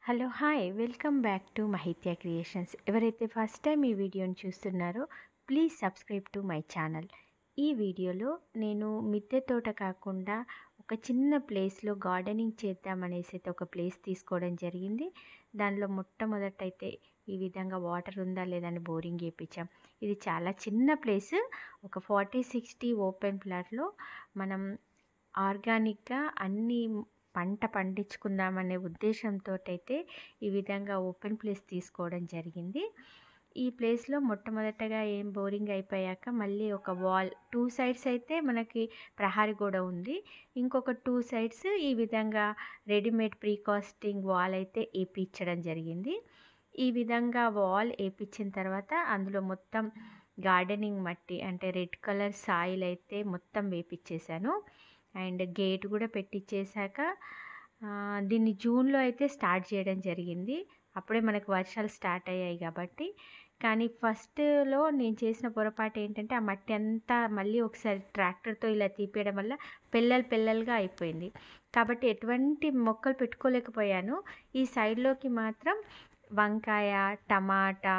hello hi welcome back to Mahitya creations ఎవరైతే first time ఈ వీడియోని చూస్తున్నారో please subscribe to my channel ఈ వీడియోలో నేను మిద్దె తోట కాకుండా ఒక చిన్న ప్లేస్లో గార్డెనింగ్ చేద్దామనేసి అయితే ఒక ప్లేస్ తీసుకోవడం జరిగింది దానిలో మొట్టమొదట అయితే ఈ విధంగా వాటర్ ఉందా లేదని బోరింగ్ చేయించాం ఇది చాలా చిన్న ప్లేస్ ఒక ఫార్టీ సిక్స్టీ ఓపెన్ ప్లాట్లో మనం ఆర్గానిక్గా అన్ని పంట పండించుకుందామనే ఉద్దేశంతో అయితే ఈ విధంగా ఓపెన్ ప్లేస్ తీసుకోవడం జరిగింది ఈ ప్లేస్లో మొట్టమొదటగా ఏం బోరింగ్ అయిపోయాక మళ్ళీ ఒక వాల్ టూ సైడ్స్ అయితే మనకి ప్రహారీ గోడ ఉంది ఇంకొక టూ సైడ్స్ ఈ విధంగా రెడీమేడ్ ప్రీకాస్టింగ్ వాల్ అయితే వేయించడం జరిగింది ఈ విధంగా వాల్ వేయించిన తర్వాత అందులో మొత్తం గార్డెనింగ్ మట్టి అంటే రెడ్ కలర్ సాయిల్ అయితే మొత్తం వేపించేశాను అండ్ గేట్ కూడా పెట్టించేశాక దీన్ని జూన్లో అయితే స్టార్ట్ చేయడం జరిగింది అప్పుడే మనకు వర్షాలు స్టార్ట్ అయ్యాయి కాబట్టి కానీ ఫస్ట్లో నేను చేసిన పొరపాటు ఏంటంటే ఆ మట్టి అంతా మళ్ళీ ఒకసారి ట్రాక్టర్తో ఇలా తీపేయడం వల్ల పిల్లలు పిల్లలుగా అయిపోయింది కాబట్టి ఎటువంటి మొక్కలు పెట్టుకోలేకపోయాను ఈ సైడ్లోకి మాత్రం వంకాయ టమాటా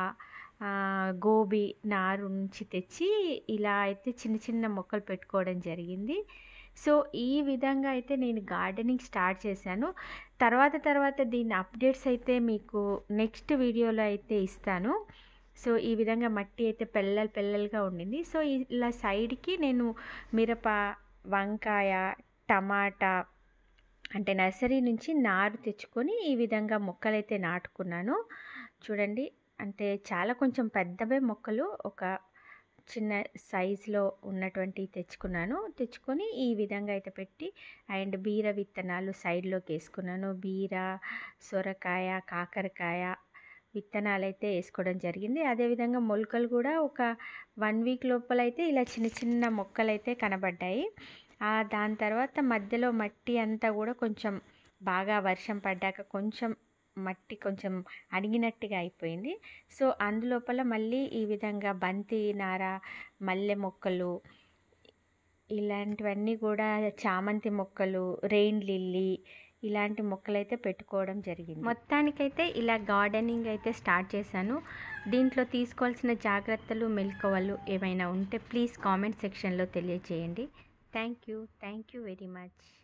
గోబీ నారు నుంచి తెచ్చి ఇలా అయితే చిన్న చిన్న మొక్కలు పెట్టుకోవడం జరిగింది సో ఈ విధంగా అయితే నేను గార్డెనింగ్ స్టార్ట్ చేశాను తర్వాత తర్వాత దీని అప్డేట్స్ అయితే మీకు నెక్స్ట్ వీడియోలో అయితే ఇస్తాను సో ఈ విధంగా మట్టి అయితే పెళ్ళలు పెళ్ళలుగా ఉండింది సో ఇలా సైడ్కి నేను మిరప వంకాయ టమాటా అంటే నర్సరీ నుంచి నారు తెచ్చుకొని ఈ విధంగా మొక్కలైతే నాటుకున్నాను చూడండి అంటే చాలా కొంచెం పెద్దవే మొక్కలు ఒక చిన్న సైజులో ఉన్నటువంటి తెచ్చుకున్నాను తెచ్చుకొని ఈ విధంగా అయితే పెట్టి అండ్ బీర విత్తనాలు సైడ్లోకి వేసుకున్నాను బీర సొరకాయ కాకరకాయ విత్తనాలు అయితే వేసుకోవడం జరిగింది అదేవిధంగా మొలకలు కూడా ఒక వన్ వీక్ లోపల అయితే ఇలా చిన్న చిన్న మొక్కలు అయితే కనబడ్డాయి దాని తర్వాత మధ్యలో మట్టి అంతా కూడా కొంచెం బాగా వర్షం పడ్డాక కొంచెం మట్టి కొంచెం అడిగినట్టుగా అయిపోయింది సో అందులోపల మళ్ళీ ఈ విధంగా బంతి నార మల్లె మొక్కలు ఇలాంటివన్నీ కూడా చామంతి మొక్కలు రెయిన్ లిల్లీ ఇలాంటి మొక్కలైతే పెట్టుకోవడం జరిగింది మొత్తానికైతే ఇలా గార్డెనింగ్ అయితే స్టార్ట్ చేశాను దీంట్లో తీసుకోవాల్సిన జాగ్రత్తలు మెలకువలు ఏమైనా ఉంటే ప్లీజ్ కామెంట్ సెక్షన్లో తెలియజేయండి thank you thank you very much